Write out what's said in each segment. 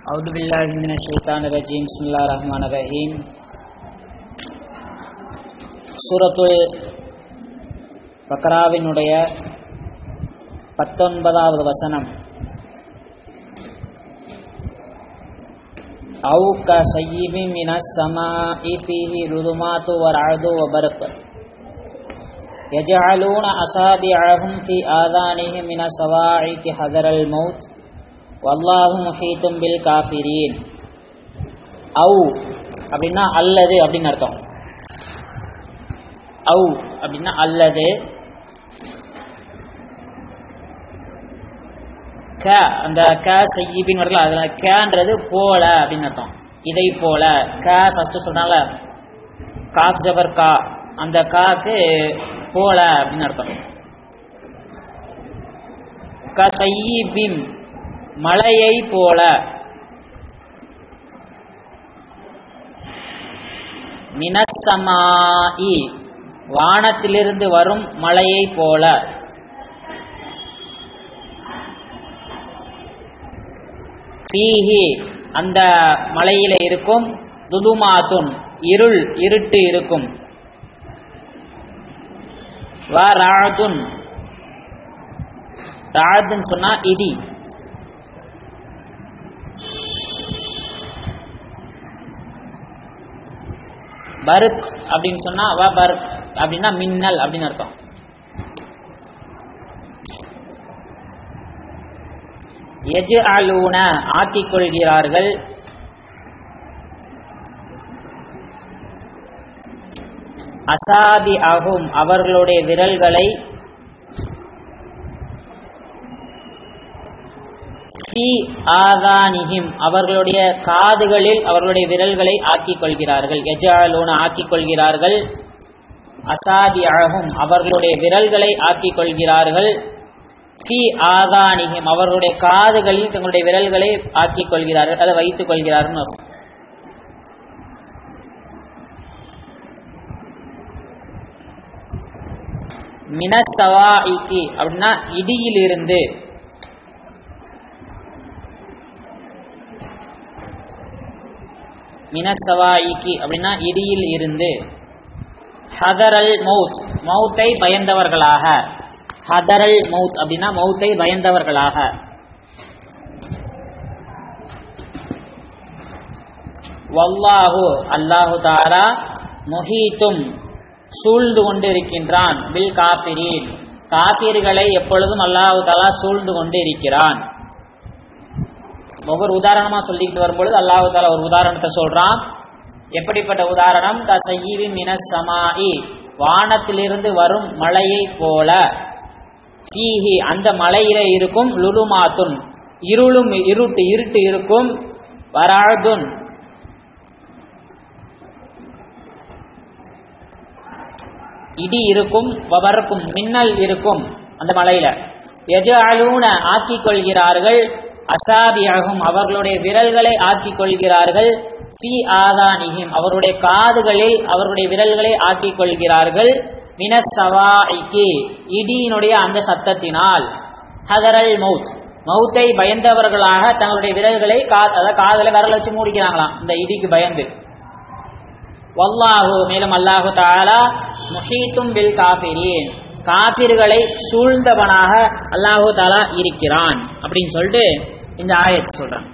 أعوذ بالله من الشيطان الرجيم بسم الله الرحمن الرحيم சூரத்துல் பக்ராவினுடைய பத்தொன்பதாவது வசனம் أو كصيب من السماء فيه ظلمات ورعد وبرق يجعلون أصابعهم في آذانهم من الصواعق حذر الموت والله محيط بالكافرين அவு அப்படின்னா அல்லது அப்படின்னு அர்த்தம் அவு அப்படின்னா அல்லது க அந்த க செய்யிபின் வரல அதுல கேன்றது போல அப்படின்னு அர்த்தம் இதை போல க ஃபர்ஸ்ட் சொன்னால காப் ஜபர் கா அந்த காக்கு போல அப்படின்னு அர்த்தம் க செய்யிபின் மலையை போல மினசமாயி வானத்திலிருந்து வரும் மலையை போல பீஹி அந்த மலையில இருக்கும் துதுமாத்துன் இருள் இருட்டு இருக்கும் ராதுன் ராதுன்னு சொன்னா இடி பருக் அப்படின்னு சொன்னா வ பருக் அப்படின்னா மின்னல் அப்படின்னு அர்த்தம் எஜு அலூன ஆக்கிக் கொள்கிறார்கள் அசாதி ஆகும் அவர்களுடைய விரல்களை ஆதானிஹிம் அவர்களுடைய காதுகளில் அவர்களுடைய விரல்களை ஆக்கிக் கொள்கிறார்கள் எஜாலூன ஆக்கிக் கொள்கிறார்கள் அசாதி ஆகும் அவர்களுடைய விரல்களை ஆக்கிக் கொள்கிறார்கள் ஃபி ஆதானிஹிம் அவர்களுடைய காதுகளில் தங்களுடைய விரல்களை ஆக்கிக் கொள்கிறார்கள் அதை வைத்துக் கொள்கிறார்கள் மினசவாஇக்கு அப்படின்னா இடியிலிருந்து மினசவாயிக்கு அப்படின்னா இடியில் இருந்து ஹதரல் மவுத் மவுத்தை பயந்தவர்களாக ஹதரல் மவுத் அப்படின்னா மவுத்தை பயந்தவர்களாக வல்லாஹு அல்லாஹு தாரா முஹீத்தும் சூழ்ந்து கொண்டிருக்கின்றான் பில் காபிரீன் காப்பீர்களை எப்பொழுதும் அல்லாஹு தாலா சூழ்ந்து கொண்டு இருக்கிறான் ஒவ்வொரு உதாரணமா சொல்லிக்கிட்டு வரும்பொழுது அல்லாஹு தாலா ஒரு உதாரணத்தை சொல்றான் எப்படிப்பட்ட உதாரணம் தசையீவி மினசமாயி வானத்திலிருந்து வரும் மலையை போல சீஹி அந்த மலையில இருக்கும் லுலுமாத்துன் இருளும் இருட்டு இருட்டு இருக்கும் வராதுன் இடி இருக்கும் வபர்க்கும் மின்னல் இருக்கும் அந்த மலையில எஜ அலூன ஆக்கிக் கொள்கிறார்கள் அசாபியாகும் அவர்களுடைய விரல்களை ஆக்கிக் கொள்கிறார்கள் சி ஆதானிகிம் அவருடைய காதுகளில் அவருடைய விரல்களை ஆக்கிக் கொள்கிறார்கள் மினசவாய்க்கு இடியினுடைய அந்த சத்தத்தினால் ஹதரல் மவுத் மவுத்தை பயந்தவர்களாக தங்களுடைய விரல்களை அதாவது காதல விரல் வச்சு மூடிக்கிறாங்களாம் இந்த இடிக்கு பயந்து வல்லாஹு மேலும் அல்லாஹு தாலா முஹீத்தும் பில் காபிரீன் காபிர்களை சூழ்ந்தவனாக அல்லாஹு தாலா இருக்கிறான் அப்படின்னு சொல்லிட்டு இந்த ஆயத் சொல்றான்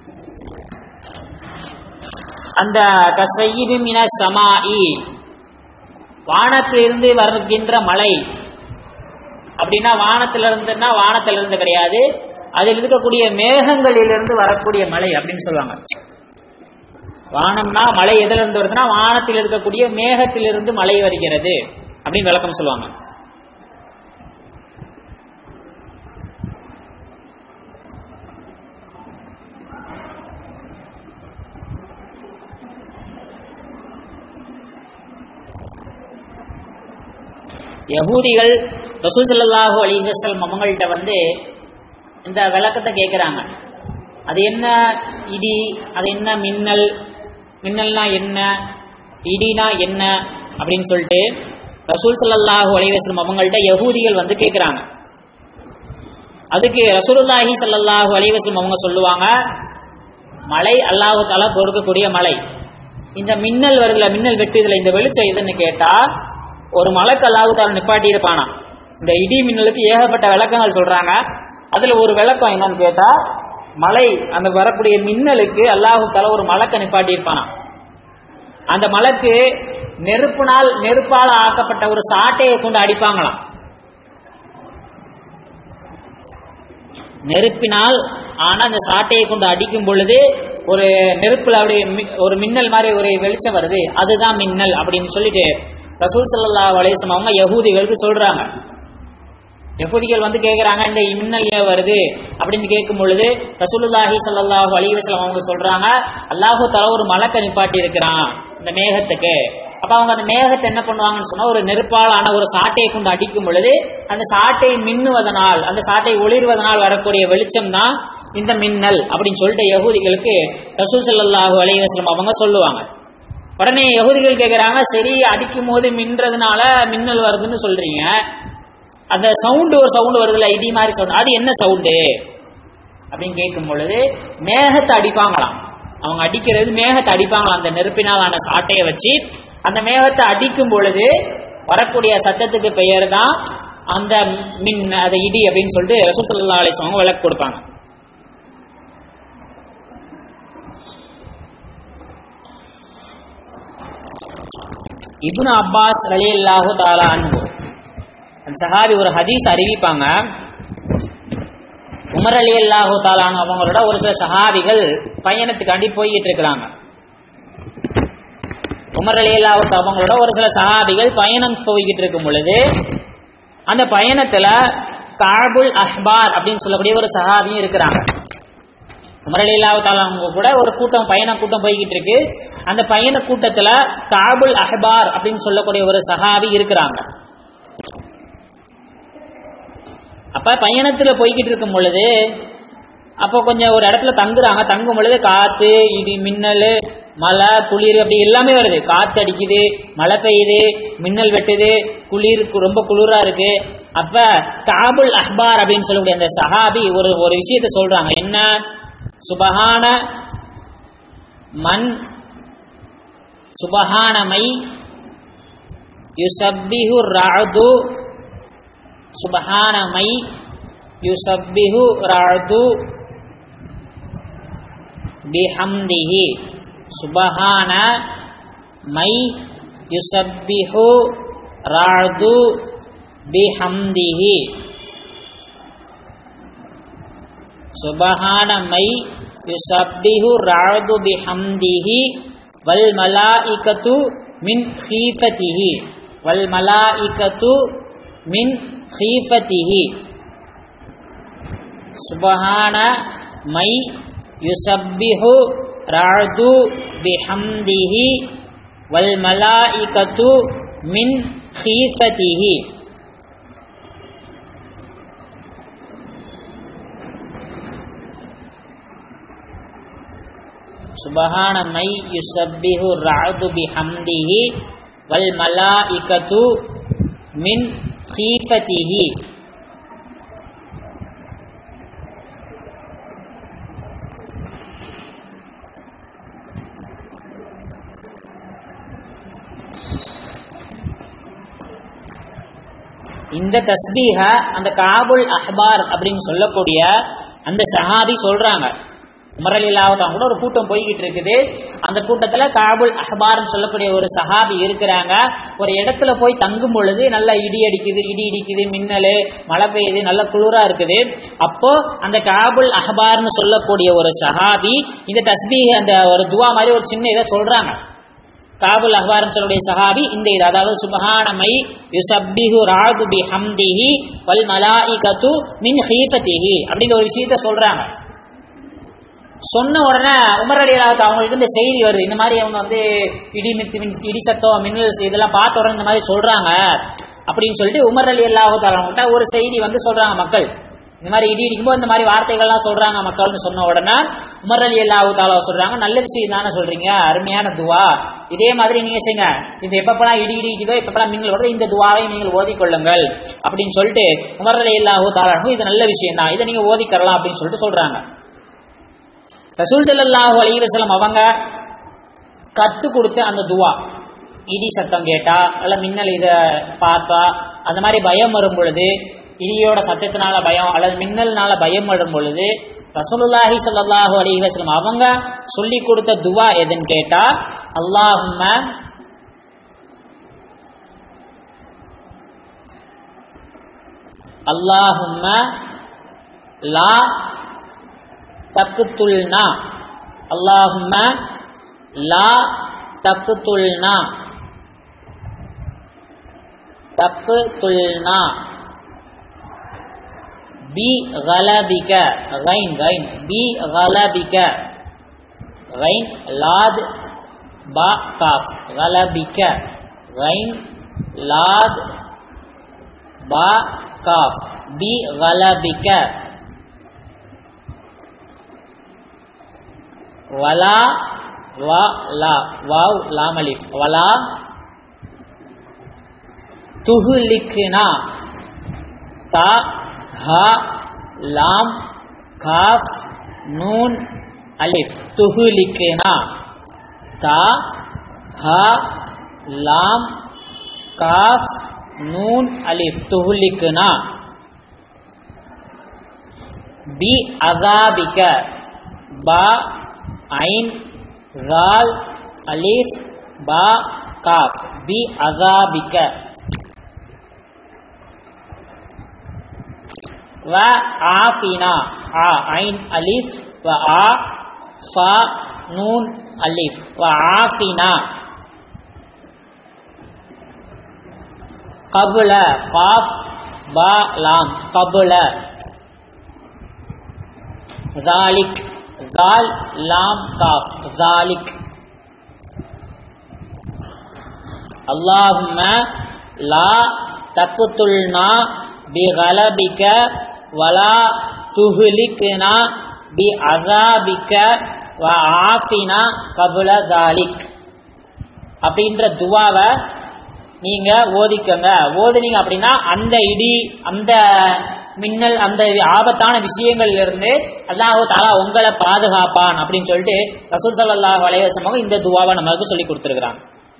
அந்த கசையிபிமின சமாஇ வானத்திலிருந்து வருகின்ற மலை அப்படின்னா வானத்திலிருந்துன்னா வானத்திலிருந்து கிடையாது அதில் இருக்கக்கூடிய மேகங்களிலிருந்து வரக்கூடிய மலை அப்படின்னு சொல்லுவாங்க வானம்னா மலை எதிலிருந்து வருதுன்னா வானத்தில் இருக்கக்கூடிய மேகத்திலிருந்து மழை வருகிறது அப்படின்னு விளக்கம் சொல்லுவாங்க யகூதிகள் ரசூல் சல்லாஹூ அலிஹசல் அவங்கள்ட்ட வந்து இந்த விளக்கத்தை கேட்குறாங்க அது என்ன இடி அது என்ன மின்னல் மின்னல்னா என்ன இடினா என்ன அப்படின்னு சொல்லிட்டு ரசூல் சல்லாஹூ அலிவஸ்லம் அவங்கள்ட்ட யகூதிகள் வந்து கேட்குறாங்க அதுக்கு ரசூலுல்லாஹி ஸல்லல்லாஹு அலைஹி வஸல்லம் அவங்க சொல்லுவாங்க மழை அல்லாஹு தாலா கொடுக்கக்கூடிய மழை இந்த மின்னல் வருகிற மின்னல் வெட்டுதுல இந்த வெளிச்சம் எதுன்னு கேட்டா ஒரு மலைக்கு அல்லாஹு தாலா நிப்பாட்டி இருப்பானா இந்த இடி மின்னலுக்கு ஏகப்பட்ட விளக்கங்கள் சொல்றாங்க அதுல ஒரு விளக்கம் என்னன்னு கேட்டா மலை அந்த வரக்கூடிய மின்னலுக்கு அல்லாஹு தாலா ஒரு மலக்க நிப்பாட்டி இருப்பானா அந்த மலைக்கு நெருப்பினால் நெருப்பால் ஆக்கப்பட்ட ஒரு சாட்டையை கொண்டு அடிப்பாங்களாம் நெருப்பினால் ஆனா அந்த சாட்டையை கொண்டு அடிக்கும் பொழுது ஒரு நெருப்புல அப்படியே மி- ஒரு மின்னல் மாதிரி ஒரு வெளிச்சம் வருது அதுதான் மின்னல் அப்படின்னு சொல்லிட்டு ரசூல் ஸல்லல்லாஹு அலைஹி வஸல்லம் அவங்க யகூதிகளுக்கு சொல்றாங்க யகூதிகள் வந்து கேக்குறாங்க இந்த மின்னல் ஏன் வருது அப்படின்னு கேட்கும் பொழுது ரசூலுல்லாஹி ஸல்லல்லாஹு அலைஹி வஸல்லம் அவங்க சொல்றாங்க அல்லாஹு தஆலா ஒரு மலக்க நிப்பாட்டி இருக்கிறான் இந்த மேகத்துக்கு அப்ப அவங்க அந்த மேகத்தை என்ன பண்ணுவாங்கன்னு சொன்னா ஒரு நெருப்பால் ஆன ஒரு சாட்டையை கொண்டு அடிக்கும் பொழுது அந்த சாட்டை மின்னுவதனால் அந்த சாட்டை ஒளிர்வதனால் வரக்கூடிய வெளிச்சம் தான் இந்த மின்னல் அப்படின்னு சொல்லிட்டு யகூதிகளுக்கு ரசூல் ஸல்லல்லாஹு அலைஹி வஸல்லம் அவங்க சொல்லுவாங்க உடனே யகூதிகள் கேக்குறாங்க சரி அடிக்கும் போது மின்றதுனால மின்னல் வருதுன்னு சொல்றீங்க அந்த சவுண்டு ஒரு சவுண்டு வருதுல்ல இடி மாதிரி சவுண்ட் அது என்ன சவுண்டு அப்படின்னு கேட்கும் பொழுது மேகத்தை அடிப்பாங்களாம் அவங்க அடிக்கிறது மேகத்தை அடிப்பாங்களாம் அந்த நெருப்பினால் ஆன சாட்டையை வச்சு அந்த மேகத்தை அடிக்கும் பொழுது வரக்கூடிய சத்தத்துக்கு பெயர் தான் அந்த மின் அந்த இடி அப்படின்னு சொல்லிட்டு ரசூல் ஸல்லல்லாஹு அலைஹி வஸல்லம் விளக்கு கொடுப்பாங்க இப்னு அப்பாஸ் ரலியல்லாஹு தஆலா அன்ஹு அந்த சஹாபி ஒரு ஹதீஸ் அறிவிப்பாங்க உமர் அலி அல்லாஹு தாலான அவங்களோட ஒரு சில சஹாபிகள் பயணத்துக்காண்டி போய்கிட்டு இருக்கிறாங்க உமர் அலி அல்லாஹு அவங்களோட ஒரு சில சஹாபிகள் பயணம் போய்கிட்டு இருக்கும் பொழுது அந்த பயணத்துல காபுல் அஹ்பார் அப்படின்னு சொல்லக்கூடிய ஒரு சஹாபியும் இருக்கிறாங்க உமர் அலி அல்லாஹு தாலா அவங்க கூட ஒரு கூட்டம் பயண கூட்டம் போய்கிட்டு இருக்கு அந்த பயண கூட்டத்துல காபுல் அஹ்பார் அப்படின்னு சொல்லக்கூடிய ஒரு சஹாபி இருக்கிறாங்க அப்ப பயணத்துல போய்கிட்டு இருக்கும் பொழுது அப்போ கொஞ்சம் ஒரு இடத்துல தங்குறாங்க தங்கும் பொழுது காத்து இடி மின்னல் மழை குளிர் அப்படி எல்லாமே வருது காத்து அடிக்குது மழை பெய்யுது மின்னல் வெட்டுது குளிர் கு- ரொம்ப குளிரா இருக்கு அப்ப காபுல் அஹ்பார் அப்படின்னு சொல்லக்கூடிய அந்த சஹாபி ஒரு ஒரு விஷயத்த சொல்றாங்க என்ன சுபஹான மண் சுபஹானமை யுசப்பிஹு ராது சுபஹான மை யுசப்பிஹு ராது பிஹம்திஹி சுபஹான மை யுசப்பிஹு ராது பிஹம்திஹி சுபஹான மை யுசப்பிஹு ராது பிஹம்திஹி வல் மலாயிகத்து மின் ஹீஃபதிஹி வல் மலாயிகத்து மின் ஹீஃபதிஹி சுபஹான மை யுசப்பிஹு ராது பிஹம்திஹி வல் மலாயிகத்து மின் ஹீஃபதிஹி சுபஹான மை யுசப்பிஹு ராது பிஹம்திஹி வல் மலாயிகத்து மின் ஹீஃபதிஹி இந்த தஸ்பீஹ அந்த காபுல் அஹ்பார் அப்படின்னு சொல்லக்கூடிய அந்த சஹாபி சொல்றாங்க உமரலில்லாவதான் கூட ஒரு கூட்டம் போய்கிட்டு இருக்குது அந்த கூட்டத்துல காபுல் அஹ்பார்னு சொல்லக்கூடிய ஒரு சஹாபி இருக்கிறாங்க ஒரு இடத்துல போய் தங்கும் பொழுது நல்லா இடி அடிக்குது இடி இடிக்குது மின்னல் மழை பெய்யுது நல்ல குளிரா இருக்குது அப்போ அந்த காபுல் அஹ்பார்னு சொல்லக்கூடிய ஒரு சஹாபி இந்த தஸ்பீஹ் அந்த ஒரு துவா மாதிரி ஒரு சின்ன இதை சொல்றாங்க காபுல் அஹ்பார்னு சொல்லக்கூடிய சஹாபி இந்த இது அதாவது சுபஹானமை யுசப்பிஹு ராது பி ஹம்திஹி வல் மலாயிகத்து மின் ஹீஃபதிஹி அப்படின்னு ஒரு விஷயத்த சொல்றாங்க சொன்ன உடனே உமர் அலியலாவுக்கு அவங்களுக்கு இந்த செய்தி வருது இந்த மாதிரி அவங்க வந்து இடி மித்து மின் இடி சத்தம் மின்னல் இதெல்லாம் பார்த்த உடனே இந்த மாதிரி சொல்றாங்க அப்படின்னு சொல்லிட்டு உமர் அலி அல்லாஹு அவங்ககிட்ட ஒரு செய்தி வந்து சொல்றாங்க மக்கள் இந்த மாதிரி இடி இடிக்கும்போது இந்த மாதிரி வார்த்தைகள்லாம் சொல்றாங்க மக்கள்னு சொன்ன உடனே உமர் அலி அல்லாஹு தாலா சொல்றாங்க நல்ல விஷயம் தானே சொல்றீங்க அருமையான துவா இதே மாதிரி நீங்க செய்யுங்க இது எப்பப்பெல்லாம் இடி இடிக்குதோ எப்பப்பெல்லாம் மின்னல் வருதோ இந்த துவாவை நீங்கள் ஓதிக்கொள்ளுங்கள் அப்படின்னு சொல்லிட்டு உமர் அலி அல்லாஹு தாலாவும் இது நல்ல விஷயம் தான் இதை நீங்க ஓதிக்கரலாம் அப்படின்னு சொல்லிட்டு சொல்றாங்க ரசூல் ஸல்லல்லாஹு அலைஹி வஸல்லம் அவங்க கத்து கொடுத்த அந்த துவா இடி சத்தம் கேட்டா அல்ல மின்னல் இதை பார்த்தா அந்த மாதிரி பயம் வரும் பொழுது இடியோட சத்தத்தினால பயம் அல்லது மின்னல்னால பயம் வரும் பொழுது ரசூலுல்லாஹி ஸல்லல்லாஹு அலைஹி வஸல்லம் அவங்க சொல்லி கொடுத்த துவா எதுன்னு கேட்டா அல்லாஹும்ம அல்லாஹும்ம லா தக்குத்துல்னா அல்லாஹும்ம லா தக்குத்துல்னா தக்குத்துல்னா பி கலபிக கைன் கைன் பி கலபிக கைன் லாத் பா காஃப் கலபிக கைன் லாத் பா காஃப் பி கலபிக வலா வா லா வாவ் லாம் அலிஃப் வலா துஹுலிக்னா தா ஹா லாம் காஃப் நூன் அலிஃப் துஹுலிக்னா தா ஹா லாம் காஃப் நூன் அலிஃப் துஹுலிக்னா பி அதாபிக பா ஐன் ரால் அலிஃப் பா காஃப் பி அதாபிக வ ஆஃபினா ஆ ஐன் அலிஃப் வ ஆ ஃபா நூன் அலிஃப் வ ஆஃபினா قبل قاف با لام قبل ذلك قال لام قاف ذلك اللهم لا تقتلنا بغلبك ولا تهلكنا بعذابك وعافنا قبل ذلك அப்படின்ற துவாவை நீங்க ஓதிக்கங்க ஓதுனீங்க அப்படின்னா அந்த இடி அந்த மின்னல் அந்த ஆபத்தான விஷயங்கள்ல இருந்து அல்லாஹு தாலா உங்களை பாதுகாப்பான் அப்படின்னு சொல்லிட்டு ரசூல் சல்லாஹ் அலைவசமாக இந்த துவாவை நமக்கு சொல்லி கொடுத்துருக்குறாங்க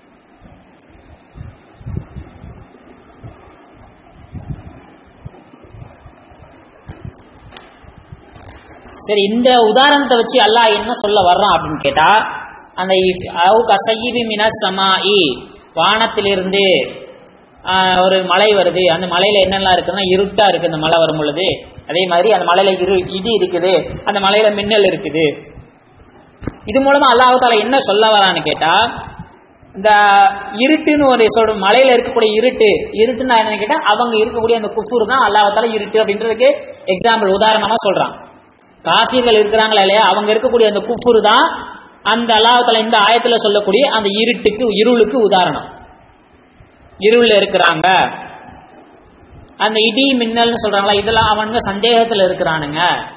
சரி இந்த உதாரணத்தை வச்சு அல்லாஹ் என்ன சொல்ல வர்றான் அப்படின்னு கேட்டா அந்த அவு கசையிபி மின சமாஇ வானத்திலிருந்து ஆஹ், ஒரு மலை வருது அந்த மலையில என்னெல்லாம் இருக்குன்னா இருட்டா இருக்கு அந்த மலை வரும் பொழுது அதே மாதிரி அந்த மலையில இரு இடி இருக்குது அந்த மலையில மின்னல் இருக்குது இது மூலமா அல்லாஹ் தாலா என்ன சொல்ல வரான்னு கேட்டா இந்த இருட்டுன்னு ஒரு சொல்ற மலையில இருக்கக்கூடிய இருட்டு இருட்டுன்னா என்னன்னு கேட்டா அவங்க இருக்கக்கூடிய அந்த குஃபூர் தான் அல்லாஹ் தாலா இருட்டு அப்படின்றதுக்கு எக்ஸாம்பிள் உதாரணமா சொல்றான் காஃபியர்கள் இருக்கிறாங்களா இல்லையா அவங்க இருக்கக்கூடிய அந்த குஃபுர் தான் அந்த அல்லாஹால இந்த ஆயத்துல சொல்லக்கூடிய அந்த இருட்டுக்கு இருளுக்கு உதாரணம் இருள்ல இருக்கிறாங்க அந்த இடி மின்னல்னு சொல்றாங்களா இதெல்லாம் அவனுங்க சந்தேகத்துல இருக்கிறானுங்க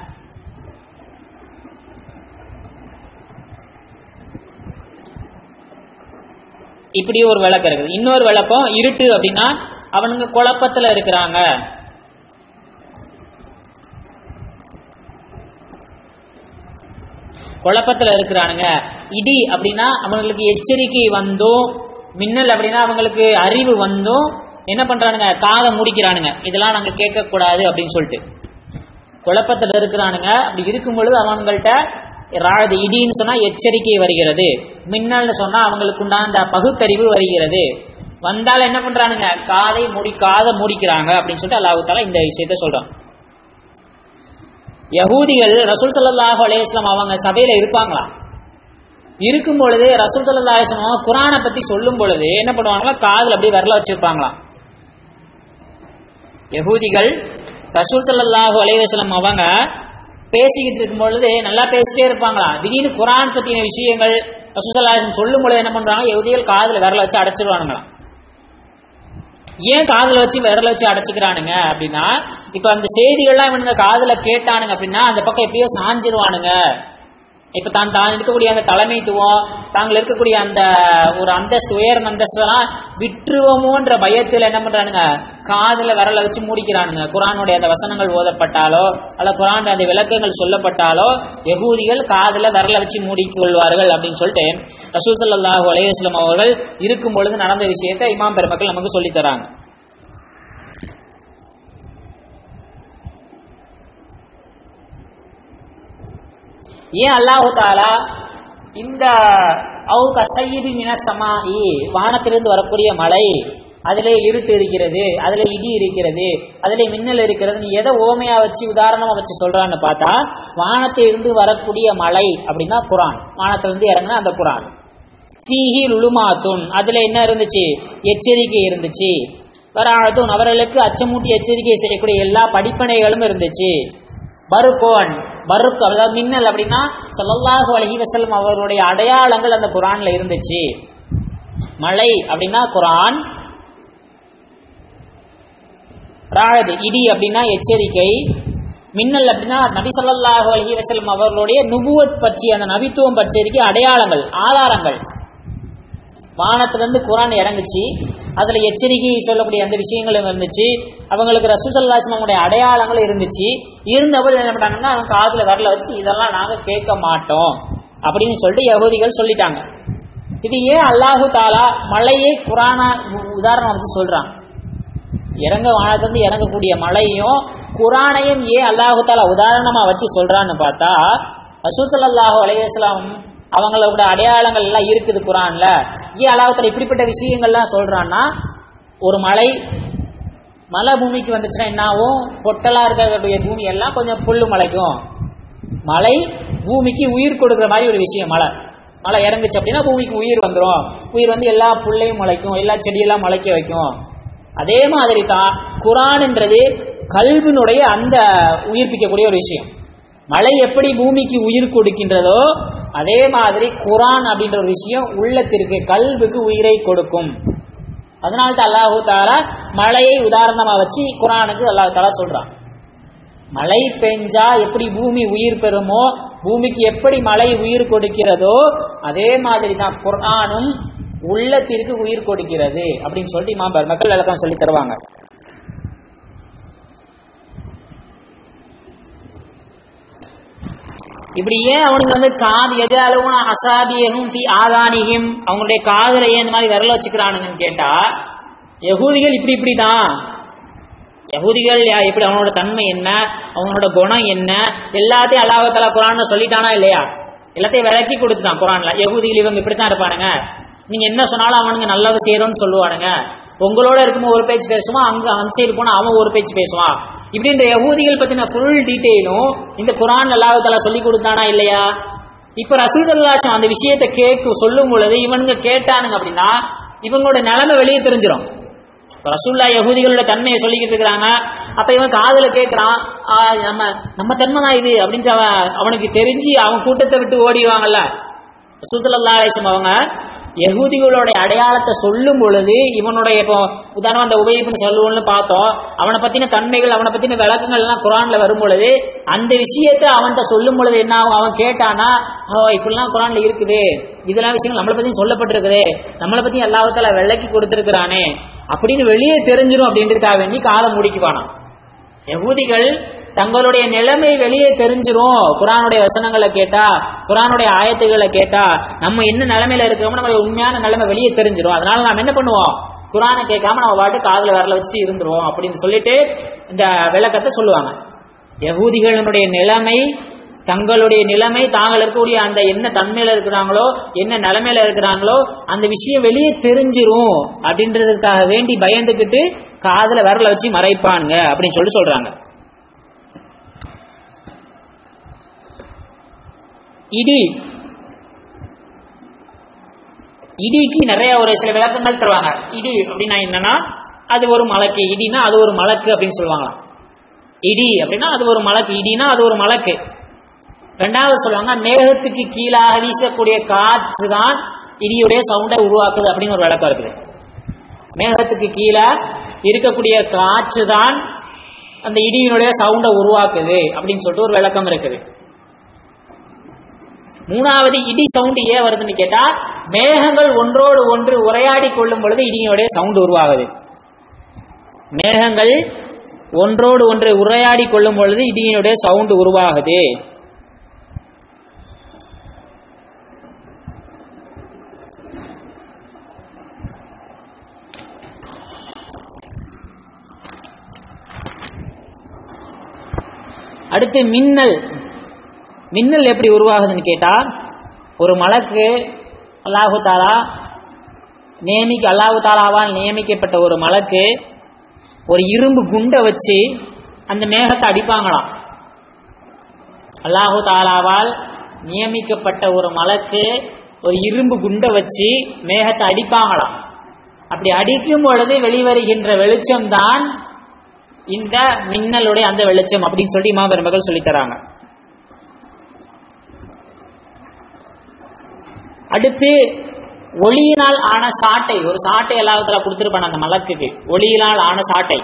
இப்படி ஒரு விளக்கம் இருக்குது இன்னொரு விளக்கம் இருட்டு அப்படின்னா அவனுங்க குழப்பத்துல இருக்கிறாங்க குழப்பத்துல இருக்கிறானுங்க இடி அப்படின்னா அவங்களுக்கு எச்சரிக்கை வந்தும் மின்னல் அப்படின்னா அவங்களுக்கு அறிவு வந்தும் என்ன பண்றானுங்க காதை முடிக்கிறானுங்க இதெல்லாம் நாங்க கேட்க கூடாது அப்படின்னு சொல்லிட்டு குழப்பத்துல இருக்கிறானுங்க அப்படி இருக்கும் பொழுது அவங்கள்ட்ட ராது இடின்னு சொன்னா எச்சரிக்கை வருகிறது மின்னல்னு சொன்னா அவங்களுக்கு உண்டான அந்த பகுத்தறிவு வருகிறது வந்தால் என்ன பண்றானுங்க காதை மூடி காதை மூடிக்கிறாங்க அப்படின்னு சொல்லிட்டு அல்லாஹ் தாலா இந்த விஷயத்த சொல்றான் யகூதிகள் ரசூல் ஸல்லல்லாஹு அலைஹி வஸல்லம் அவங்க சபையில இருப்பாங்களா இருக்கும் பொழுது ரசூல் ஸல்லல்லாஹு அலைஹி வஸல்லம் அவங்க குர்ஆனை பத்தி சொல்லும் பொழுது என்ன பண்ணுவாங்களா காதுல அப்படியே விரல வச்சிருப்பாங்களாம் யகூதிகள் ரசூல் ஸல்லல்லாஹு அலைஹி வஸல்லம் அவங்க பேசிக்கிட்டு இருக்கும் பொழுது நல்லா பேசிட்டே இருப்பாங்களா திடீர்னு குர்ஆன் பத்தின விஷயங்கள் ரசூல் ஸல்லல்லாஹு அலைஹி வஸல்லம் சொல்லும் பொழுது என்ன பண்றாங்க யகூதிகள் காதுல விரல வச்சு அடைச்சிருவானுங்களாம் ஏன் காதுல வச்சு விரல வச்சு அடைச்சிக்கிறானுங்க அப்படின்னா இப்ப அந்த செய்திகள்லாம் இவனுங்க காதுல கேட்டானுங்க அப்படின்னா அந்த பக்கம் எப்படியோ சாஞ்சிருவானுங்க இப்ப தான் தான் இருக்கக்கூடிய அந்த தலைமைத்துவம் தாங்கள் இருக்கக்கூடிய அந்த ஒரு அந்தஸ்து உயர்ந்த அந்தஸ்தெல்லாம் விட்டுருவோமோன்ற பயத்தில் என்ன பண்றானுங்க காதுல விரல வச்சு மூடிக்கிறானுங்க குரானுடைய அந்த வசனங்கள் ஓதப்பட்டாலோ அல்ல குரான் அந்த விளக்கங்கள் சொல்லப்பட்டாலோ யகூதிகள் காதுல விரல வச்சு மூடிக்கொள்வார்கள் அப்படின்னு சொல்லிட்டு ரசூல் ஸல்லல்லாஹு அலைஹி வஸல்லம் அவர்கள் இருக்கும் பொழுது நடந்த விஷயத்தை இமாம் பெருமக்கள் நமக்கு சொல்லித் தராங்க ஏன் அல்லாஹு தாலா இந்த அவு கசையிபி மினசமாயி வானத்திலிருந்து வரக்கூடிய மழை அதிலே இருட்டு இருக்கிறது அதிலே இடி இருக்கிறது அதிலே மின்னல் இருக்கிறது நீ எதை ஓமையா வச்சு உதாரணமா வச்சு சொல்றான்னு பார்த்தா வானத்திலிருந்து வரக்கூடிய மழை அப்படின்னா குரான் வானத்திலிருந்து இறங்குனா அந்த குரான் ஃபீஹி லுலுமாத்துன் அதுல என்ன இருந்துச்சு எச்சரிக்கை இருந்துச்சு வராதுன் அவர்களுக்கு அச்சமூட்டி எச்சரிக்கை செய்யக்கூடிய எல்லா படிப்பனைகளும் இருந்துச்சு பருக்கோன் பருக்கு அதாவது மின்னல் அப்படின்னா ஸல்லல்லாஹு அலைஹி வஸல்லம் அவருடைய அடையாளங்கள் அந்த குரான்ல இருந்துச்சு மழை அப்படின்னா குரான் ராழது இடி அப்படின்னா எச்சரிக்கை மின்னல் அப்படின்னா நபி ஸல்லல்லாஹு அலைஹி வஸல்லம் அவர்களுடைய நுபுவத் பற்றி அந்த நபித்துவம் பற்றிய அடையாளங்கள் ஆதாரங்கள் வானத்திலிருந்து குரான் இறங்குச்சு அதுல எச்சரிக்கை சொல்லக்கூடிய அந்த விஷயங்களும் இருந்துச்சு அவங்களுக்கு ரசூசல்லாஸ்மாவுடைய அடையாளங்கள் இருந்துச்சு இருந்தபோது என்ன பண்ணாங்கன்னா அவங்க காதுல வரல வச்சு இதெல்லாம் நாங்க கேட்க மாட்டோம் அப்படின்னு சொல்லிட்டு யகூதிகள் சொல்லிட்டாங்க இது ஏன் அல்லாஹு தாலா மழையை குரானா உதாரணம் வச்சு சொல்றான் இறங்க வானத்திலிருந்து இறங்கக்கூடிய மழையும் குரானையும் ஏன் அல்லாஹு தாலா உதாரணமா வச்சு சொல்றான்னு பார்த்தா ரசூசல்லாஹு அலையாஸ்லாம் அவங்களோட அடையாளங்கள் எல்லாம் இருக்குது குரான்ல ஏன் அல்லாஹத்துல இப்படிப்பட்ட விஷயங்கள்லாம் சொல்றான்னா ஒரு மலை மலை பூமிக்கு வந்துச்சுன்னா என்ன ஆகும் பொட்டலா இருக்கக்கூடிய பூமி எல்லாம் கொஞ்சம் புல்லு முளைக்கும் மலை பூமிக்கு உயிர் கொடுக்குற மாதிரி ஒரு விஷயம் மழை மழை இறங்குச்சு அப்படின்னா பூமிக்கு உயிர் வந்துடும் உயிர் வந்து எல்லா புல்லையும் முளைக்கும் எல்லா செடியெல்லாம் முளைக்க வைக்கும் அதே மாதிரி தான் குரான்ன்றது கல்வினுடைய அந்த உயிர்ப்பிக்கக்கூடிய ஒரு விஷயம் மழை எப்படி பூமிக்கு உயிர் கொடுக்கின்றதோ அதே மாதிரி குரான் அப்படின்ற ஒரு விஷயம் உள்ளத்திற்கு கல்வுக்கு உயிரை கொடுக்கும் அதனால தான் அல்லாஹூ தாலா மழையை உதாரணமா வச்சு குரானுக்கு அல்லாஹ் தாலா சொல்றான் மழை பெஞ்சா எப்படி பூமி உயிர் பெறுமோ பூமிக்கு எப்படி மழை உயிர் கொடுக்கிறதோ அதே மாதிரி தான் குரானும் உள்ளத்திற்கு உயிர் கொடுக்கிறது அப்படின்னு சொல்லிட்டு இமாம் மக்கள் விளக்கம் சொல்லி தருவாங்க இப்படி ஏன் அவனுக்கு வந்து காது எது அளவுனா அசாபியகும் ஃபி ஆதானியும் அவங்களுடைய காதுல ஏன் இந்த மாதிரி விரல வச்சுக்கிறானுங்கன்னு கேட்டா யகூதிகள் இப்படி இப்படி தான் யகூதிகள் யா- எப்படி அவனோட தன்மை என்ன அவனோட குணம் என்ன எல்லாத்தையும் அல்லாஹால குரான் சொல்லிட்டானா இல்லையா எல்லாத்தையும் விளக்கி கொடுத்துட்டான் குரான்ல யகூதிகள் இவங்க இப்படித்தான் இருப்பானுங்க நீங்க என்ன சொன்னாலும் அவனுங்க நல்லது செய்யறோம்னு சொல்லுவானுங்க உங்களோட இருக்கும்போது ஒரு பேச்சு பேசுவான் அங்க அந்த சைடு போனா அவன் ஒரு பேச்சு பேசுவான் இப்படி இந்த யகூதிகள் பத்தின ஃபுல் டீட்டெயிலும் இந்த குரான் அல்லாஹால சொல்லி கொடுத்தானா இல்லையா இப்ப ரசூல் சல்லாச்சம் அந்த விஷயத்தை கேட்க சொல்லும் பொழுது இவனுங்க கேட்டானுங்க அப்படின்னா இவங்களோட நிலைமை வெளியே தெரிஞ்சிடும் ரசூல்லா யகூதிகளோட தன்மையை சொல்லிக்கிட்டு இருக்கிறாங்க அப்ப இவன் காதுல கேட்கறான் ஆ, நம்ம நம்ம தன்மை தான் இது அப்படின்னு அவன் அவனுக்கு தெரிஞ்சு அவன் கூட்டத்தை விட்டு ஓடிடுவாங்கல்ல ரசூலுல்லாஹி அலைஹி வஸல்லம் அவங்க யகூதிகளோட அடையாளத்தை சொல்லும் பொழுது இவனுடைய இப்போ உதாரணம் அந்த உபயோகம் சொல்லுவோம்னு பார்த்தோம் அவனை பத்தின தன்மைகள் அவனை பத்தின விளக்கங்கள் எல்லாம் குரான்ல வரும் பொழுது அந்த விஷயத்தை அவன்கிட்ட சொல்லும் பொழுது என்ன ஆகும் அவன் கேட்டானா ஓ இப்படிலாம் குரான்ல இருக்குது இதெல்லாம் விஷயங்கள் நம்மளை பத்தி சொல்லப்பட்டிருக்குது நம்மளை பத்தி எல்லாத்தால விளக்கி கொடுத்திருக்கிறானே அப்படின்னு வெளியே தெரிஞ்சிடும் அப்படின்றதுக்காக வேண்டி காலை முடிக்குவானாம் யகூதிகள் தங்களுடைய நிலைமை வெளியே தெரிஞ்சிரும் குரானுடைய வசனங்களை கேட்டா குரானுடைய ஆயத்துகளை கேட்டா நம்ம என்ன நிலைமையில இருக்கிறோமோ நம்ம உண்மையான நிலைமை வெளியே தெரிஞ்சிரும் அதனால நாம் என்ன பண்ணுவோம் குரானை கேட்காம நம்ம பாட்டு காதுல வரல வச்சுட்டு இருந்துருவோம் அப்படின்னு சொல்லிட்டு இந்த விளக்கத்தை சொல்லுவாங்க யகூதிகளினுடைய நிலைமை தங்களுடைய நிலைமை தாங்கள் இருக்கக்கூடிய அந்த என்ன தன்மையில இருக்கிறாங்களோ என்ன நிலைமையில இருக்கிறாங்களோ அந்த விஷயம் வெளியே தெரிஞ்சிரும் அப்படின்றதுக்காக வேண்டி பயந்துக்கிட்டு காதுல விரல வச்சு மறைப்பாங்க அப்படின்னு சொல்லிட்டு சொல்றாங்க இடி இடிக்கு நிறைய ஒரு சில விளக்கங்கள் தருவாங்க இடி அப்படின்னா என்னன்னா அது ஒரு மலக்கு இடினா அது ஒரு மலக்கு அப்படின்னு சொல்லுவாங்களாம் இடி அப்படின்னா அது ஒரு மலக்கு இடினா அது ஒரு மலக்கு ரெண்டாவது சொல்லுவாங்க மேகத்துக்கு கீழாக வீசக்கூடிய காற்று தான் இடியுடைய சவுண்டை உருவாக்குது அப்படின்னு ஒரு விளக்கம் இருக்குது மேகத்துக்கு கீழே இருக்கக்கூடிய காற்று தான் அந்த இடியினுடைய சவுண்டை உருவாக்குது அப்படின்னு சொல்லிட்டு ஒரு விளக்கம் இருக்குது மூணாவது இடி சவுண்ட் ஏன் வருதுன்னு கேட்டா மேகங்கள் ஒன்றோடு ஒன்று உரையாடி கொள்ளும் பொழுது இடியோடைய சவுண்ட் உருவாகுது மேகங்கள் ஒன்றோடு ஒன்று உரையாடி கொள்ளும் பொழுது இடியினுடைய சவுண்ட் உருவாகுது அடுத்து மின்னல் மின்னல் எப்படி உருவாகுதுன்னு கேட்டா ஒரு மலக்கு அல்லாஹு தாலா நியமிக்க அல்லாஹு தாலாவால் நியமிக்கப்பட்ட ஒரு மலக்கு ஒரு இரும்பு குண்டை வச்சு அந்த மேகத்தை அடிப்பாங்களாம் அல்லாஹு தாலாவால் நியமிக்கப்பட்ட ஒரு மலக்கு ஒரு இரும்பு குண்டை வச்சு மேகத்தை அடிப்பாங்களாம் அப்படி அடிக்கும் பொழுது வெளிவருகின்ற வெளிச்சம்தான் இந்த மின்னலுடைய அந்த வெளிச்சம் அப்படின்னு சொல்லி இமாம் பெருமக்கள் சொல்லித் தராங்க அடுத்து ஒளியினால் ஆன சாட்டை ஒரு சாட்டை எல்லாத்துல கொடுத்துருப்பான் அந்த மலக்குக்கு ஒளியினால் ஆன சாட்டை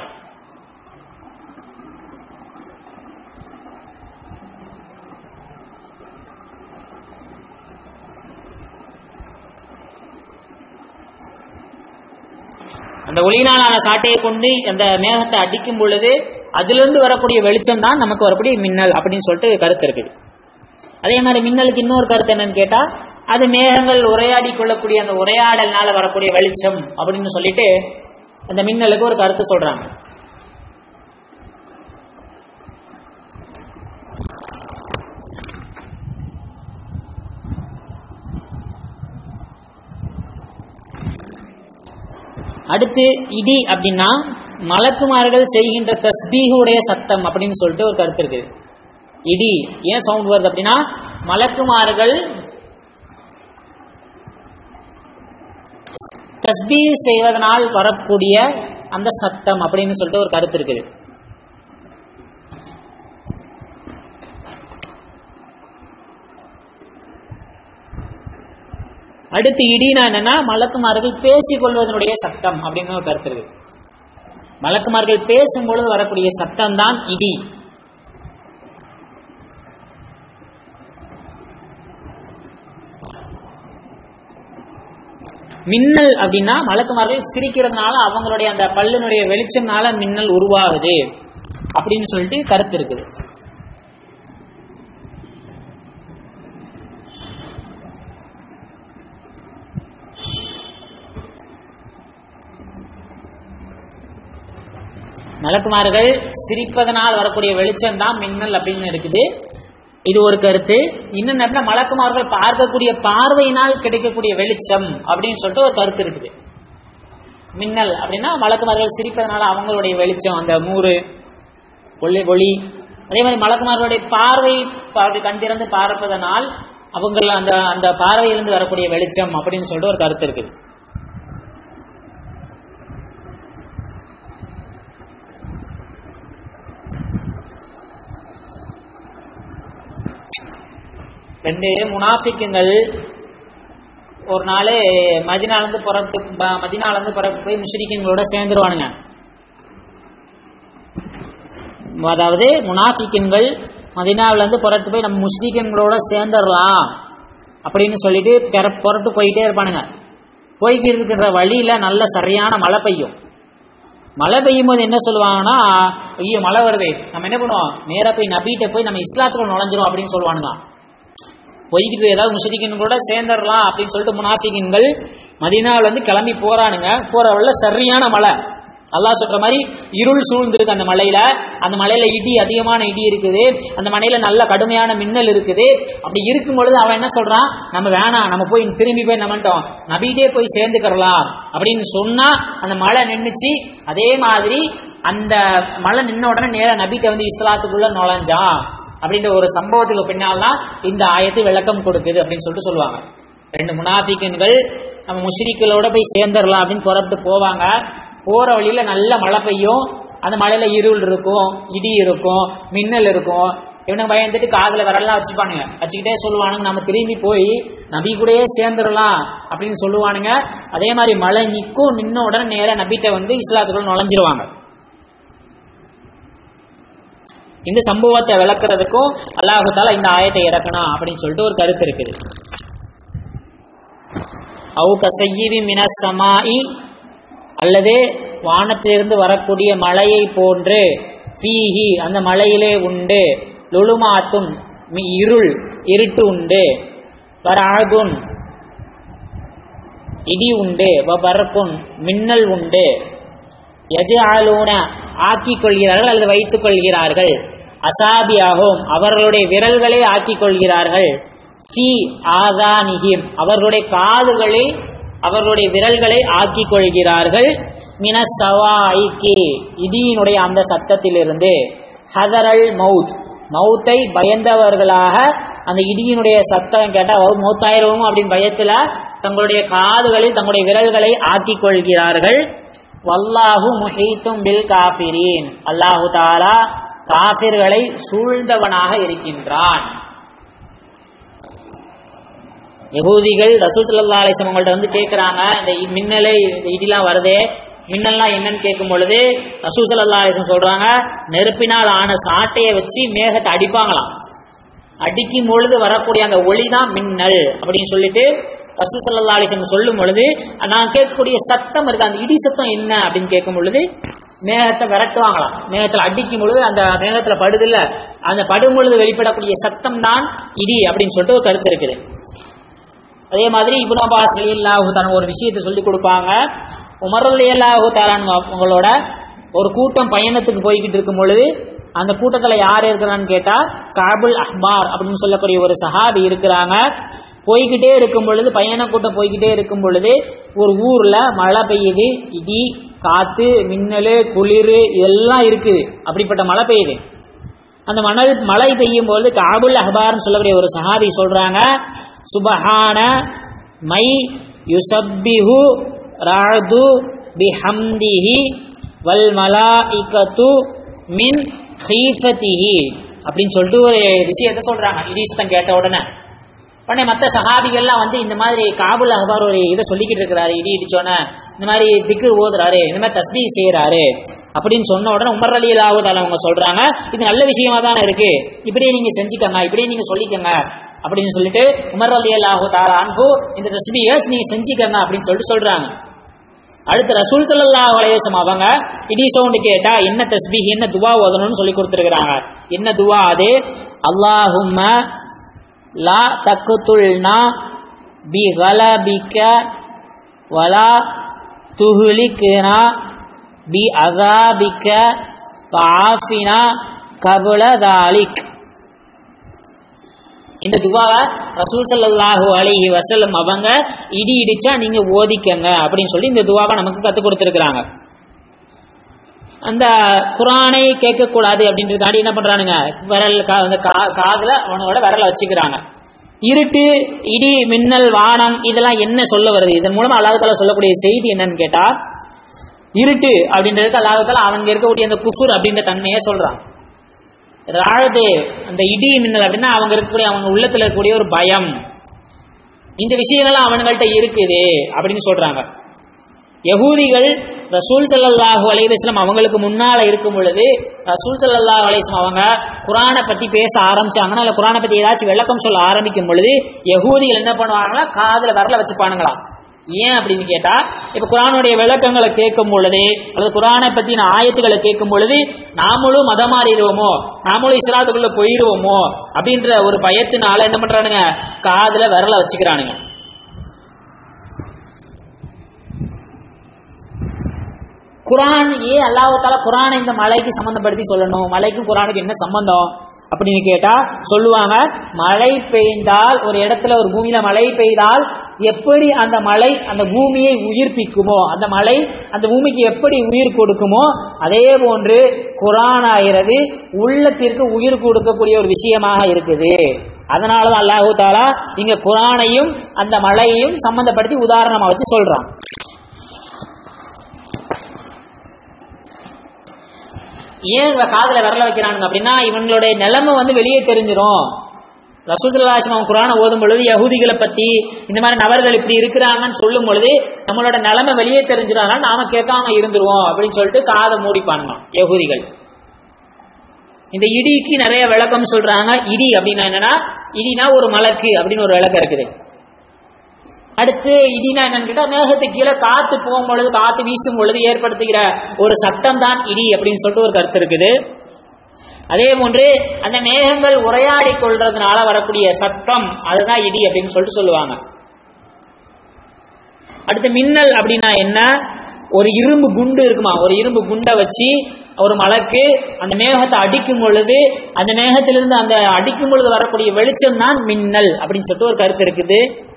அந்த ஒளியினாலான சாட்டையை கொண்டு அந்த மேகத்தை அடிக்கும் பொழுது அதிலிருந்து வரக்கூடிய வெளிச்சம் தான் நமக்கு வரக்கூடிய மின்னல் அப்படின்னு சொல்லிட்டு கருத்து இருக்குது அதே மாதிரி மின்னலுக்கு இன்னொரு கருத்து என்னன்னு கேட்டா அது மேகங்கள் உரையாடி கொள்ளக்கூடிய அந்த உரையாடல்னால வரக்கூடிய வெளிச்சம் அப்படின்னு சொல்லிட்டு அந்த மின்னலுக்கு ஒரு கருத்து சொல்றாங்க அடுத்து இடி அப்படின்னா மலக்குமார்கள் செய்கின்ற தஸ்பீகுடைய சத்தம் அப்படின்னு சொல்லிட்டு ஒரு கருத்து இருக்குது இடி ஏன் சவுண்ட் வருது அப்படின்னா மலக்குமார்கள் தஸ்பீ செய்வதனால் வரக்கூடிய அந்த சத்தம் அப்படின்னு சொல்லிட்டு ஒரு கருத்து இருக்குது அடுத்து இடினா என்னன்னா மலக்குமார்கள் பேசிக் கொள்வதனுடைய சத்தம் அப்படின்னு ஒரு கருத்து இருக்கு மலக்குமார்கள் பேசும்பொழுது வரக்கூடிய சத்தம் தான் இடி மின்னல் அப்படின்னா மலக்குமார்கள் சிரிக்கிறதுனால அவங்களுடைய அந்த பல்லினுடைய வெளிச்சம்னால மின்னல் உருவாகுது அப்படின்னு சொல்லிட்டு கருத்து இருக்குது மலக்குமார்கள் சிரிப்பதனால் வரக்கூடிய வெளிச்சம் தான் மின்னல் அப்படின்னு இருக்குது இது ஒரு கருத்து இன்னும் என்ன மலக்குமார்கள் பார்க்கக்கூடிய பார்வையினால் கிடைக்கக்கூடிய வெளிச்சம் அப்படின்னு சொல்லிட்டு ஒரு கருத்து இருக்குது மின்னல் அப்படின்னா மலக்குமார்கள் சிரிப்பதனால அவங்களுடைய வெளிச்சம் அந்த மூறு ஒளி ஒளி அதே மாதிரி மலக்குமார்களுடைய பார்வை அப்படி கண்டிருந்து பார்ப்பதனால் அவங்கள அந்த அந்த பார்வையிலிருந்து வரக்கூடிய வெளிச்சம் அப்படின்னு சொல்லிட்டு ஒரு கருத்து இருக்குது ரெண்டு முனாஃபிக்குங்கள் ஒரு நாள் மதினாலேருந்து புறப்பட்டு ப- மதினாலேருந்து புறப்பட்டு போய் முஷ்ரிக்கின்களோட சேர்ந்துருவானுங்க அதாவது முனாஃபிக்கின்கள் மதினாவிலேருந்து புறப்பட்டு போய் நம்ம முஸ்லிக்கன்களோட சேர்ந்துடலாம் அப்படின்னு சொல்லிட்டு பிற- புறப்பட்டு போயிட்டே இருப்பானுங்க போய்கிட்டு இருக்கிற வழியில நல்ல சரியான மழை பெய்யும் மழை பெய்யும் போது என்ன சொல்லுவாங்கன்னா ஐயோ மழை வருது நம்ம என்ன பண்ணுவோம் நேரா போய் நபிகிட்ட போய் நம்ம இஸ்லாத்துக்குள்ள நுழைஞ்சிரும் அப்படின்னு சொல்லுவானுங்க போய்கிட்டு ஏதாவது முஷரிக்கின் கூட சேர்ந்துடலாம் அப்படின்னு சொல்லிட்டு முனாஃபிகின்கள் மதீனாவுல இருந்து கிளம்பி போறானுங்க போற வழியில சரியான மழை அல்லாஹ் சொல்ற மாதிரி இருள் சூழ்ந்திருக்கு அந்த மலையில அந்த மலையில இடி அதிகமான இடி இருக்குது அந்த மலையில நல்ல கடுமையான மின்னல் இருக்குது அப்படி இருக்கும் பொழுது அவன் என்ன சொல்றான் நம்ம வேணாம் நம்ம போய் திரும்பி போய் நம்மட்டோம் நபிகிட்டே போய் சேர்ந்துக்கிறலாம் அப்படின்னு சொன்னா அந்த மழை நின்னுச்சு அதே மாதிரி அந்த மழை நின்ன உடனே நேரா நபிட்ட வந்து இஸ்லாத்துக்குள்ள நுழைஞ்சான் அப்படின்ற ஒரு சம்பவத்துக்கு பின்னால் தான் இந்த ஆயத்து விளக்கம் கொடுக்குது அப்படின்னு சொல்லிட்டு சொல்லுவாங்க ரெண்டு முனாஃபிக்கன்கள் நம்ம முஷ்ரிக்களோட போய் சேர்ந்துடலாம் அப்படின்னு புறப்பட்டு போவாங்க போற வழியில நல்ல மழை பெய்யும் அந்த மழையில இருள் இருக்கும் இடி இருக்கும் மின்னல் இருக்கும் இவனுங்க பயந்துட்டு காதுல விரல்லாம் வச்சுப்பானுங்க வச்சுக்கிட்டே சொல்லுவானுங்க நம்ம திரும்பி போய் நபி கூடயே சேர்ந்துடலாம் அப்படின்னு சொல்லுவானுங்க அதே மாதிரி மழை நிற்கும் நின்ன உடனே நேரா நபிட்ட வந்து இஸ்லாத்துக்குள்ள நுழைஞ்சிருவாங்க இந்த சம்பவத்தை விளக்குறதுக்கும் அல்லாஹு தாலா இந்த ஆயத்தை இறக்கணும் அப்படின்னு சொல்லிட்டு ஒரு கருத்து இருக்குது அவு கசையீவி மினஸ் சமாஇ அல்லது வானத்திலிருந்து வரக்கூடிய மழையை போன்று ஃபீஹி அந்த மலையிலே உண்டு லுலுமாத்தும் மி இருள் இருட்டு உண்டு வராதுன் இடி உண்டு வபர்குன் மின்னல் உண்டு யஜாலூன ஆக்கிக் கொள்கிறார்கள் அல்லது வைத்துக் கொள்கிறார்கள் அசாபியாகும் அவர்களுடைய விரல்களை ஆக்கிக் கொள்கிறார்கள் ஃபி ஆதானிஹிம் அவர்களுடைய காதுகளை அவர்களுடைய விரல்களை ஆக்கிக் கொள்கிறார்கள் மின சவாய்க்கு இடியினுடைய அந்த சத்தத்திலிருந்து ஹதரல் மவுத் மவுத்தை பயந்தவர்களாக அந்த இடியினுடைய சத்தம் கேட்டால் மௌத்தாயிரவும் அப்படின்னு பயத்தில் தங்களுடைய காதுகளில் தங்களுடைய விரல்களை ஆக்கிக் கொள்கிறார்கள் வல்லாஹு முஹீத்தும் பில் காஃபிரீன் அல்லாஹு தாலா காஃபிர்களை சூழ்ந்தவனாக இருக்கின்றான் யகூதிகள் ரசூல் ஸல்லல்லாஹு அலைஹி வஸல்லம் அவங்கள்ட்ட வந்து கேட்குறாங்க இந்த இ- மின்னலே இந்த இடிலாம் வருதே மின்னல்லாம் என்னன்னு கேட்கும் பொழுது ரசூல் ஸல்லல்லாஹு அலைஹி வஸல்லம் சொல்றாங்க நெருப்பினால் ஆன சாட்டையை வச்சு மேகத்தை அடிப்பாங்களாம் அடிக்கும் பொழுது வரக்கூடிய அந்த ஒளி தான் மின்னல் அப்படின்னு சொல்லிட்டு ரசூல் ஸல்லல்லாஹு அலைஹி வஸல்லம் சொல்லும் பொழுது நான் கேட்கக்கூடிய சத்தம் இருக்கு அந்த இடி சத்தம் என்ன அப்படின்னு கேட்கும் பொழுது மேகத்தை விரட்டுவாங்களாம் மேகத்தில் அடிக்கும் பொழுது அந்த மேகத்துல படுதில்ல அந்த படும் பொழுது வெளிப்படக்கூடிய சத்தம் தான் இடி அப்படின்னு சொல்லிட்டு ஒரு கருத்து இருக்குது அதே மாதிரி இப்னு அப்பாஸ் ரலியல்லாஹு தஆலா ஒரு விஷயத்தை சொல்லி கொடுப்பாங்க உமர் ரலியல்லாஹு தஆலா அவங்களோட ஒரு கூட்டம் பயணத்துக்கு போய்கிட்டு இருக்கும் பொழுது அந்த கூட்டத்துல யார் இருக்கிறான்னு கேட்டா காபுல் அஹ்பார் அப்படின்னு சொல்லக்கூடிய ஒரு சஹாபி இருக்கிறாங்க போய்கிட்டே இருக்கும் பொழுது பயண கூட்டம் போய்கிட்டே இருக்கும் பொழுது ஒரு ஊர்ல மழை பெய்யுது இடி காத்து மின்னல் குளிர் இதெல்லாம் இருக்குது அப்படிப்பட்ட மழை பெய்யுது அந்த மணல் மழை பெய்யும் பொழுது காபுல் அஹ்பார்னு சொல்லக்கூடிய ஒரு சஹாபி சொல்றாங்க சுபஹான மை யுசப்பிஹு ராது பிஹம்திஹி வல் மலாஇகத்து மின் ஹீஃபதிஹி அப்படின்னு சொல்லிட்டு ஒரு விஷயத்த சொல்றாங்க இடிஸ்தம் கேட்ட உடனே உடனே மற்ற சஹாபிகள்லாம் வந்து இந்த மாதிரி காபுல் அஹ்பார் ஒரு இதை சொல்லிக்கிட்டு இருக்கிறாரு இடி இடிச்சோன்னே இந்த மாதிரி திக்கு ஓதுறாரு இந்த மாதிரி தஸ்பீ செய்யறாரு அப்படின்னு சொன்ன உடனே உமர் அலி அலாவுதால அவங்க சொல்றாங்க இது நல்ல விஷயமா தானே இருக்கு இப்படியே நீங்க செஞ்சுக்கங்க இப்படியே நீங்க சொல்லிக்கங்க அப்படின்னு சொல்லிட்டு உமர் அலி அல்லாஹு தாலா அன்பு இந்த தஸ்பீகை நீங்க செஞ்சுக்கங்க அப்படின்னு சொல்லிட்டு சொல்றாங்க அடுத்து ரசூல் ஸல்லல்லாஹு அலைஹி வஸல்லம் அவங்க இடி சவுண்ட் கேட்டா என்ன தஸ்பீஹ் என்ன துவா ஓதணும்னு சொல்லி கொடுத்துருக்காங்க என்ன துவா அது அல்லாஹும்ம லா தக்குத்துல்னா பி கலபிக்க வலா துஹ்லிக்னா பி அதாபிக்க பாஃபினா கபுல தாலிக் இந்த துவாவை ரசூல் ஸல்லல்லாஹு அலைஹி வஸல்லம் அவங்க இடி இடிச்சா நீங்க ஓதிக்கங்க அப்படின்னு சொல்லி இந்த துவாவை நமக்கு கற்றுக் கொடுத்துருக்குறாங்க அந்த குரானை கேட்கக்கூடாது அப்படின்றதுக்காண்டி என்ன பண்றானுங்க விரல் கா- அந்த கா- காதுல அவனோட விரலை வச்சுக்கிறாங்க இருட்டு இடி மின்னல் வானம் இதெல்லாம் என்ன சொல்ல வருது இதன் மூலமா அல்லாஹால சொல்லக்கூடிய செய்தி என்னன்னு கேட்டா இருட்டு அப்படின்றதுக்கு அல்லாஹால அவங்க இருக்கக்கூடிய அந்த குஃபுர் அப்படின்ற தன்மையை சொல்றான் ராழது அந்த இடி மின்னல் அப்படின்னா அவங்க இருக்கக்கூடிய அவங்க உள்ளத்துல இருக்கக்கூடிய ஒரு பயம் இந்த விஷயங்கள்லாம் அவனுங்கள்ட்ட இருக்குது அப்படின்னு சொல்றாங்க யகூதிகள் ரசூல் ஸல்லல்லாஹு அலைஹி வஸல்லம் அவங்களுக்கு முன்னால இருக்கும் பொழுது ரசூல் ஸல்லல்லாஹு அலைஹி வஸல்லம் அவங்க குரானை பத்தி பேச ஆரம்பிச்சாங்கன்னா இல்ல குரானை பத்தி ஏதாச்சும் விளக்கம் சொல்ல ஆரம்பிக்கும் பொழுது யகூதிகள் என்ன பண்ணுவாங்கன்னா காதுல விரல வச்சுப்பானுங்களாம் ஏன் அப்படின்னு கேட்டா இப்ப குரானுடைய விளக்கங்களை கேட்கும் பொழுது அல்லது குரானை பத்தின ஆயத்துக்களை கேட்கும் பொழுது நாமளும் மதம் மாறிடுவோமோ நாமளும் இஸ்லாத்துக்குள்ள போயிடுவோமோ அப்படின்ற ஒரு பயத்தினால என்ன பண்றானுங்க காதுல விரல வச்சுக்கிறானுங்க குரான் ஏன் அல்லாஹால குரானை இந்த மலைக்கு சம்பந்தப்படுத்தி சொல்லணும் மலைக்கும் குரானுக்கு என்ன சம்பந்தம் அப்படின்னு கேட்டா சொல்லுவாங்க மழை பெய்ந்தால் ஒரு இடத்துல ஒரு பூமியில மழை பெய்தால் எப்படி அந்த மழை அந்த பூமியை உயிர்ப்பிக்குமோ அந்த மழை அந்த பூமிக்கு எப்படி உயிர் கொடுக்குமோ அதே போன்று குரான் ஆகிறது உள்ளத்திற்கு உயிர் கொடுக்கக்கூடிய ஒரு விஷயமாக இருக்குது அதனால தான் அல்லாஹு தாலா இங்க குரானையும் அந்த மழையையும் சம்பந்தப்படுத்தி உதாரணமா வச்சு சொல்றான் ஏன் இவங்க காதுல விரல வைக்கிறானுங்க அப்படின்னா இவங்களுடைய நிலைமை வந்து வெளியே தெரிஞ்சிரும் ரசூதுல்லாஹம் அவன் குரானை ஓதும் பொழுது யகூதிகளை பத்தி இந்த மாதிரி நபர்கள் இப்படி இருக்கிறாங்கன்னு சொல்லும் பொழுது நம்மளோட நிலைமை வெளியே தெரிஞ்சிடும் அதனால நாம கேட்காம இருந்துருவோம் அப்படின்னு சொல்லிட்டு காதை மூடிப்பானுங்க யகூதிகள் இந்த இடிக்கு நிறைய விளக்கம் சொல்றாங்க இடி அப்படின்னா என்னன்னா இடினா ஒரு மலக்கு அப்படின்னு ஒரு விளக்கம் இருக்குது அடுத்து இடினா என்னன்னு கேட்டா மேகத்துக்கு கீழே காத்து போகும் பொழுது காத்து வீசும் பொழுது ஏற்படுத்துகிற ஒரு சட்டம் தான் இடி அப்படின்னு சொல்லிட்டு ஒரு கருத்து இருக்குது அதே போன்று அந்த மேகங்கள் உரையாடி கொள்றதுனால வரக்கூடிய சத்தம் அதுதான் இடி அப்படின்னு சொல்லிட்டு சொல்லுவாங்க அடுத்து மின்னல் அப்படின்னா என்ன ஒரு இரும்பு குண்டு இருக்குமா ஒரு இரும்பு குண்டை வச்சு ஒரு மலைக்கு அந்த மேகத்தை அடிக்கும் பொழுது அந்த மேகத்திலிருந்து அந்த அடிக்கும் பொழுது வரக்கூடிய வெளிச்சம் தான் மின்னல் அப்படின்னு சொல்லிட்டு ஒரு கருத்து இருக்குது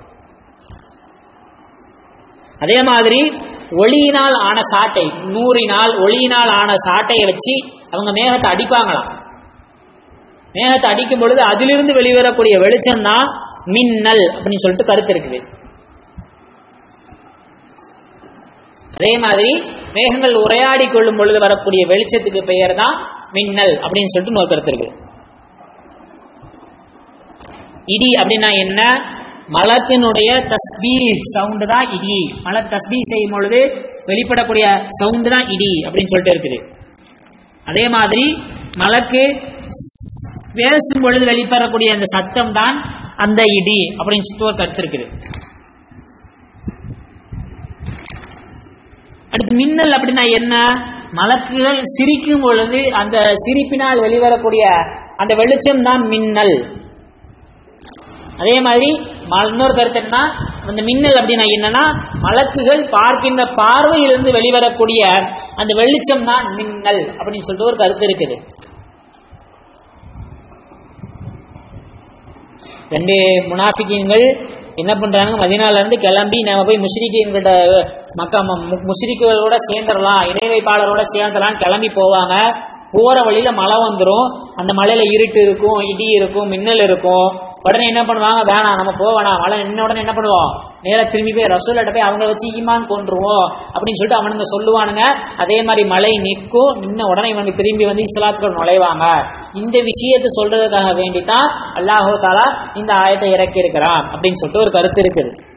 அதே மாதிரி ஒளியினால் ஆன சாட்டை நூறினால் ஒளியினால் ஆன சாட்டையை வச்சு அவங்க மேகத்தை அடிப்பாங்களாம் மேகத்தை அடிக்கும் பொழுது அதிலிருந்து வெளிவரக்கூடிய வெளிச்சம் தான் மின்னல் அப்படின்னு சொல்லிட்டு கருத்து இருக்குது அதே மாதிரி மேகங்கள் உரையாடி கொள்ளும் பொழுது வரக்கூடிய வெளிச்சத்துக்கு பெயர் தான் மின்னல் அப்படின்னு சொல்லிட்டு இன்னொரு கருத்து இருக்கு இடி அப்படின்னா என்ன மலத்தினுடைய தஸ்பீ சவுண்டு தான் இடி மலர் தஸ்பீ செய்யும் பொழுது வெளிப்படக்கூடிய சவுண்டு தான் இடி அப்படின்னு சொல்லிட்டு இருக்குது அதே மாதிரி மலக்கு பேசும் பொழுது வெளிப்படக்கூடிய அந்த சத்தம் தான் அந்த இடி அப்படின்னு சொல்லிட்டு ஒரு கருத்து இருக்குது அடுத்து மின்னல் அப்படின்னா என்ன மலக்குகள் சிரிக்கும் பொழுது அந்த சிரிப்பினால் வெளிவரக்கூடிய அந்த வெளிச்சம் தான் மின்னல் அதே மாதிரி இன்னொரு கருத்து என்ன அந்த மின்னல் அப்படின்னா என்னன்னா மலக்குகள் பார்க்கின்ற பார்வையிலிருந்து வெளிவரக்கூடிய அந்த வெளிச்சம் தான் மின்னல் அப்படின்னு சொல்லிட்டு ஒரு கருத்து இருக்குது ரெண்டு முனாஃபிகீன்கள் என்ன பண்றாங்க மதினால இருந்து கிளம்பி நம்ம போய் முஸ்ரிக்கிட்ட மக்கா முஸ்ரிக்குகளோட சேர்ந்துடலாம் இணை வைப்பாளரோட சேர்ந்துடலாம் கிளம்பி போவாங்க போற வழியில மழை வந்துடும் அந்த மலையில இருட்டு இருக்கும் இடி இருக்கும் மின்னல் இருக்கும் உடனே என்ன பண்ணுவாங்க வேணாம் நம்ம போக வேணாம் மழை நின்ன உடனே என்ன பண்ணுவோம் நேரா திரும்பி போய் ரசூல்கிட்ட போய் அவங்கள வச்சு ஈமான் கொண்டுருவோம் அப்படின்னு சொல்லிட்டு அவனுங்க சொல்லுவானுங்க அதே மாதிரி மழை நிற்கும் நின்ன உடனே இவனுக்கு திரும்பி வந்து இஸ்லாத்துக்குள் நுழைவாங்க இந்த விஷயத்தை சொல்றதுக்காக வேண்டித்தான் அல்லாஹோ தாலா இந்த ஆயத்தை இறக்கி இருக்கிறான் அப்படின்னு சொல்லிட்டு ஒரு கருத்து இருக்குது